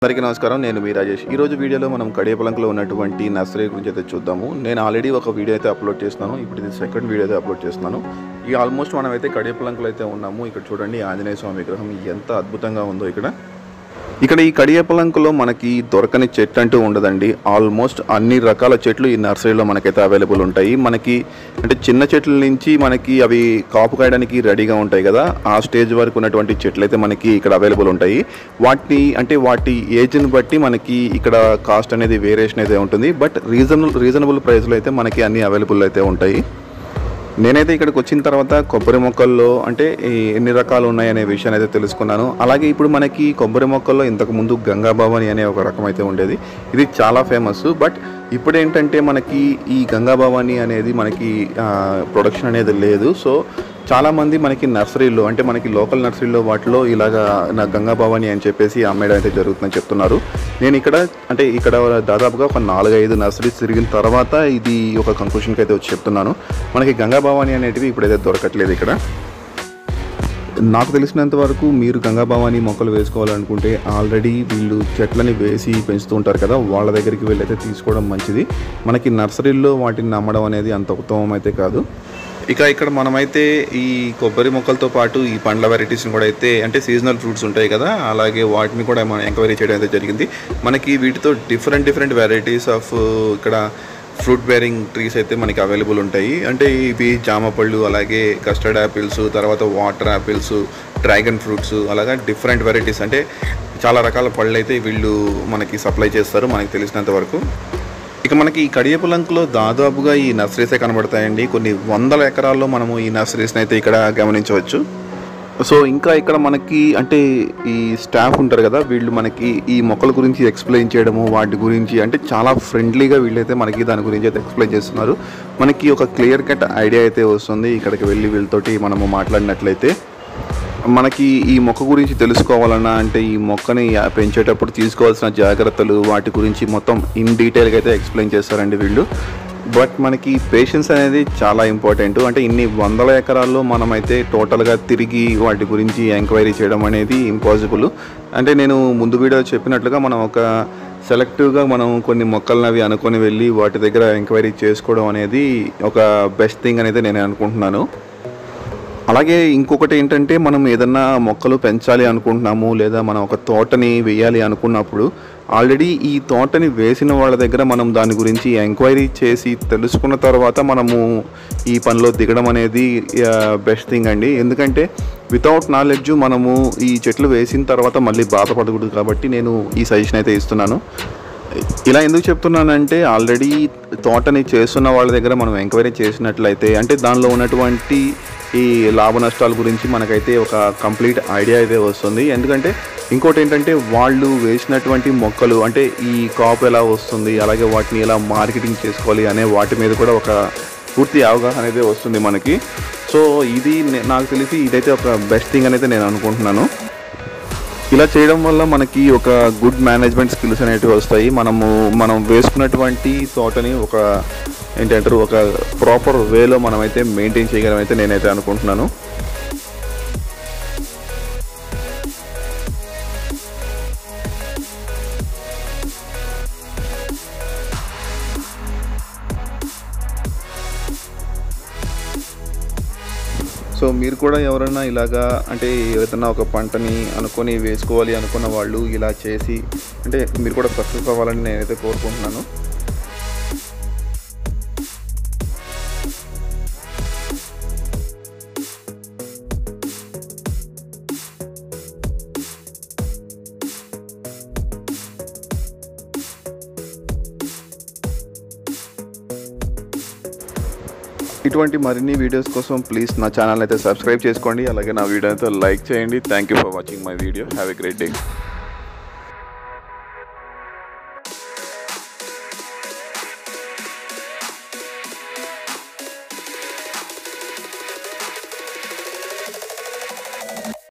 అందరికీ నమస్కారం నేను మీ రాజేష్ ఈ రోజు వీడియోలో మనం కడియపలంకలో ఉన్నటువంటి నర్సరీ గురించి అయితే చూద్దాము నేను ఆల్రెడీ ఒక వీడియో అయితే అప్లోడ్ చేస్తున్నాను ఇప్పుడు ఇది సెకండ్ వీడియో అయితే అప్లోడ్ చేస్తున్నాను ఈ ఆల్మోస్ట్ మనం అయితే కడియపలంకలో అయితే ఉన్నాము ఇక్కడ చూడండి ఆంజనేయ స్వామి విగ్రహం ఎంత అద్భుతంగా ఉందో ఇక్కడ ఇక్కడ ఈ కడియపలంకలో మనకి దొరకని చెట్లు అంటూ ఉండదండి ఆల్మోస్ట్ అన్ని రకాల చెట్లు ఈ నర్సరీలో మనకైతే అవైలబుల్ ఉంటాయి మనకి అంటే చిన్న చెట్ల నుంచి మనకి అవి కాపు కాయడానికి రెడీగా ఉంటాయి కదా ఆ స్టేజ్ వరకు ఉన్నటువంటి చెట్లు అయితే మనకి ఇక్కడ అవైలబుల్ ఉంటాయి వాటిని అంటే వాటి ఏజ్ని బట్టి మనకి ఇక్కడ కాస్ట్ అనేది వేరియేషన్ అయితే ఉంటుంది బట్ రీజనబుల్ రీజనబుల్ ప్రైస్లో అయితే మనకి అన్ని అవైలబుల్ అయితే ఉంటాయి నేనైతే ఇక్కడికి వచ్చిన తర్వాత కొబ్బరి మొక్కల్లో అంటే ఈ ఎన్ని రకాలు ఉన్నాయనే విషయాన్ని అయితే తెలుసుకున్నాను అలాగే ఇప్పుడు మనకి కొబ్బరి మొక్కల్లో ఇంతకు ముందు గంగా భవాని అనే ఒక రకం అయితే ఉండేది ఇది చాలా ఫేమస్ బట్ ఇప్పుడు ఏంటంటే మనకి ఈ గంగా భవాని అనేది మనకి ప్రొడక్షన్ అనేది లేదు సో చాలామంది మనకి నర్సరీలో అంటే మనకి లోకల్ నర్సరీలో వాటిలో ఇలాగా నా గంగా భవాని అని చెప్పేసి అమ్మేయడం అయితే జరుగుతుందని చెప్తున్నారు నేను ఇక్కడ అంటే ఇక్కడ దాదాపుగా ఒక నాలుగైదు నర్సరీస్ తిరిగిన తర్వాత ఇది ఒక కంక్లూషన్కి అయితే వచ్చి చెప్తున్నాను మనకి గంగా భవాని అనేటివి ఇప్పుడైతే దొరకట్లేదు ఇక్కడ నాకు తెలిసినంత వరకు మీరు గంగా భవాని మొక్కలు వేసుకోవాలనుకుంటే ఆల్రెడీ వీళ్ళు చెట్లని వేసి పెంచుతూ ఉంటారు కదా వాళ్ళ దగ్గరికి వెళ్ళైతే తీసుకోవడం మంచిది మనకి నర్సరీల్లో వాటిని నమ్మడం అనేది అంత ఉత్తమం అయితే కాదు ఇక ఇక్కడ మనమైతే ఈ కొబ్బరి మొక్కలతో పాటు ఈ పండ్ల వెరైటీస్ని కూడా అయితే అంటే సీజనల్ ఫ్రూట్స్ ఉంటాయి కదా అలాగే వాటిని కూడా మనం ఎంక్వైరీ చేయడం అయితే జరిగింది మనకి వీటితో డిఫరెంట్ డిఫరెంట్ వెరైటీస్ ఆఫ్ ఇక్కడ ఫ్రూట్ బేరింగ్ ట్రీస్ అయితే మనకి అవైలబుల్ ఉంటాయి అంటే ఇవి జామ పళ్ళు అలాగే కస్టర్డ్ యాపిల్స్ తర్వాత వాటర్ యాపిల్స్ డ్రాగన్ ఫ్రూట్స్ అలాగా డిఫరెంట్ వెరైటీస్ అంటే చాలా రకాల పళ్ళు అయితే వీళ్ళు మనకి సప్లై చేస్తారు మనకి తెలిసినంత వరకు ఇక మనకి ఈ కడియపులంకలో దాదాపుగా ఈ నర్సరీసే కనబడతాయండి కొన్ని వందల ఎకరాల్లో మనము ఈ నర్సరీస్ని అయితే ఇక్కడ గమనించవచ్చు సో ఇంకా ఇక్కడ మనకి అంటే ఈ స్టాఫ్ ఉంటారు కదా వీళ్ళు మనకి ఈ మొక్కల గురించి ఎక్స్ప్లెయిన్ చేయడము వాటి గురించి అంటే చాలా ఫ్రెండ్లీగా వీళ్ళైతే మనకి దాని గురించి అయితే ఎక్స్ప్లెయిన్ చేస్తున్నారు మనకి ఒక క్లియర్ కట్ ఐడియా అయితే వస్తుంది ఇక్కడికి వెళ్ళి వీళ్ళతోటి మనము మాట్లాడినట్లయితే మనకి ఈ మొక్క గురించి తెలుసుకోవాలన్నా అంటే ఈ మొక్కని పెంచేటప్పుడు తీసుకోవాల్సిన జాగ్రత్తలు వాటి గురించి మొత్తం ఇన్ డీటెయిల్గా అయితే ఎక్స్ప్లెయిన్ చేస్తారండి వీళ్ళు బట్ మనకి పేషెన్స్ అనేది చాలా ఇంపార్టెంట్ అంటే ఇన్ని వందల ఎకరాల్లో మనమైతే టోటల్గా తిరిగి వాటి గురించి ఎంక్వైరీ చేయడం అనేది ఇంపాసిబుల్ అంటే నేను ముందు వీడియో చెప్పినట్లుగా మనం ఒక సెలెక్టివ్గా మనం కొన్ని మొక్కలను అవి అనుకొని వెళ్ళి వాటి దగ్గర ఎంక్వైరీ చేసుకోవడం అనేది ఒక బెస్ట్ థింగ్ అనేది నేను అనుకుంటున్నాను అలాగే ఇంకొకటి ఏంటంటే మనం ఏదన్నా మొక్కలు పెంచాలి అనుకుంటున్నాము లేదా మనం ఒక తోటని వేయాలి అనుకున్నప్పుడు ఆల్రెడీ ఈ తోటని వేసిన వాళ్ళ దగ్గర మనం దాని గురించి ఎంక్వైరీ చేసి తెలుసుకున్న తర్వాత మనము ఈ పనిలో దిగడం అనేది బెస్ట్ థింగ్ అండి ఎందుకంటే వితౌట్ నాలెడ్జ్ మనము ఈ చెట్లు వేసిన తర్వాత మళ్ళీ బాధపడకూడదు కాబట్టి నేను ఈ సజెషన్ అయితే ఇస్తున్నాను ఇలా ఎందుకు చెప్తున్నానంటే ఆల్రెడీ తోటని చేస్తున్న వాళ్ళ దగ్గర మనం ఎంక్వైరీ చేసినట్లయితే అంటే దానిలో ఉన్నటువంటి ఈ లాభ నష్టాల గురించి మనకైతే ఒక కంప్లీట్ ఐడియా అయితే వస్తుంది ఎందుకంటే ఇంకోటి ఏంటంటే వాళ్ళు వేసినటువంటి మొక్కలు అంటే ఈ కాపు ఎలా వస్తుంది అలాగే వాటిని ఎలా మార్కెటింగ్ చేసుకోవాలి అనే వాటి మీద కూడా ఒక పూర్తి అవగాహన అయితే వస్తుంది మనకి సో ఇది నే- నాకు తెలిసి ఇదైతే ఒక బెస్ట్ థింగ్ అనేది నేను అనుకుంటున్నాను ఇలా చేయడం వల్ల మనకి ఒక గుడ్ మేనేజ్మెంట్ స్కిల్స్ అనేటివి వస్తాయి మనము మనం వేసుకున్నటువంటి తోటని ఒక ఏంటంటారు ఒక ప్రాపర్ వేలో మనమైతే మెయింటైన్ చేయగలమైతే నేనైతే అనుకుంటున్నాను సో మీరు కూడా ఎవరైనా ఇలాగా అంటే ఏదైనా ఒక పంటని అనుకొని వేసుకోవాలి అనుకున్న వాళ్ళు ఇలా చేసి అంటే మీరు కూడా సక్సెస్ అవ్వాలని నేనైతే కోరుకుంటున్నాను ఇటువంటి మరిన్ని వీడియోస్ కోసం ప్లీజ్ నా ఛానల్ అయితే సబ్స్క్రైబ్ చేసుకోండి అలాగే నా వీడియో అయితే లైక్ చేయండి thank you for watching my video have a great day